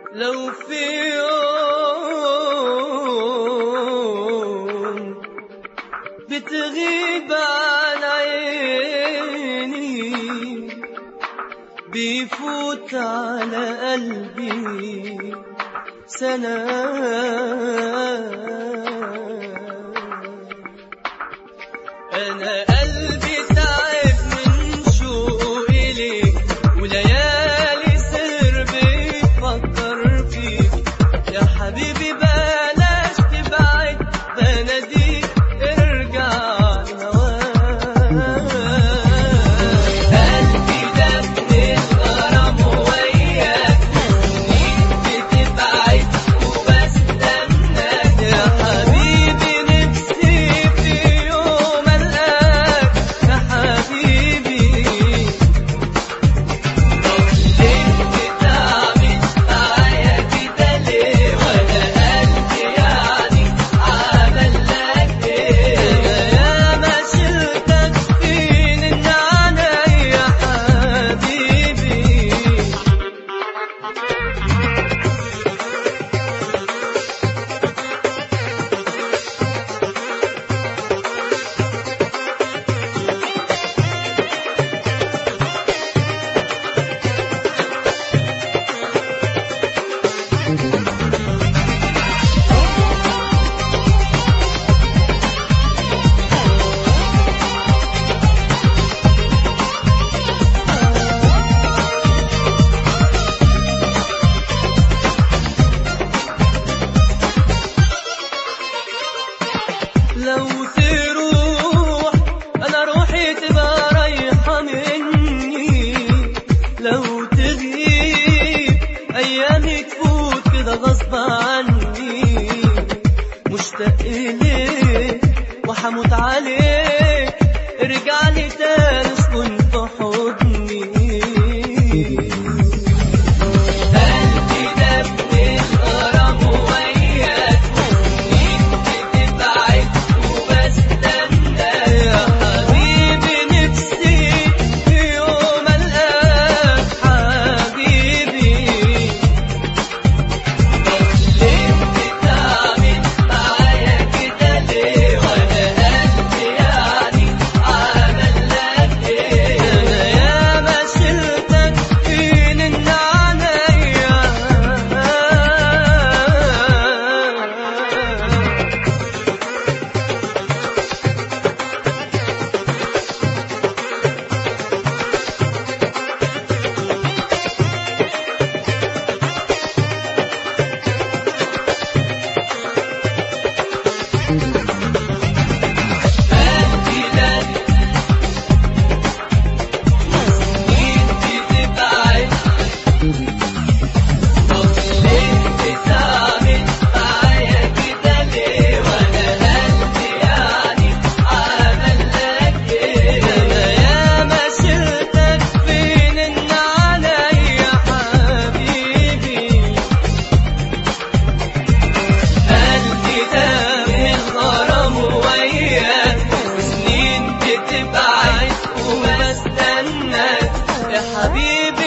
لو في يوم بتغيب عن عيني بيفوت على قلبي سنة أنا قلبي تعب من شوقي ليك وليالي سر بيفكر فيك يا حبيبي بلاش تبعد بناديك ارجع لهواك قلبي ده من الغرام وياك سنين بتبعد وبستناك يا حبيبي نفسي في يوم ألقاك يا حبيبي ليه بتعمل معايا كده ليه وانا قلبي يعني عمل لك ايه يا ما شلتك فين النعناع يا حبيبي لو تروح انا روحي تبقى رايحة مني لو تغيب ايامي تفوت كده غصب عني مشتاق اليك وحموت عليك ارجع لي تاني اسكن في حضني قلبي ده من الغرام وياك وسنين بتبعد وبستنى يا حبيبي نفسي في يوم ألقاك حبيبي ليه بتعمل معايا كده ليه وانا قلبي يعني عمل لك ايه انا ياما شلتك فين النعناع قلبي ده سنين بتبعد طب ليه بتعمل معايا كده ليه وانا قلبي يعني عمل لك ايه انا ياما شلتك فين النعناع يا حبيبي قلبي ده من غرام وياك وسنين بتبعد وبستناك يا حبيبي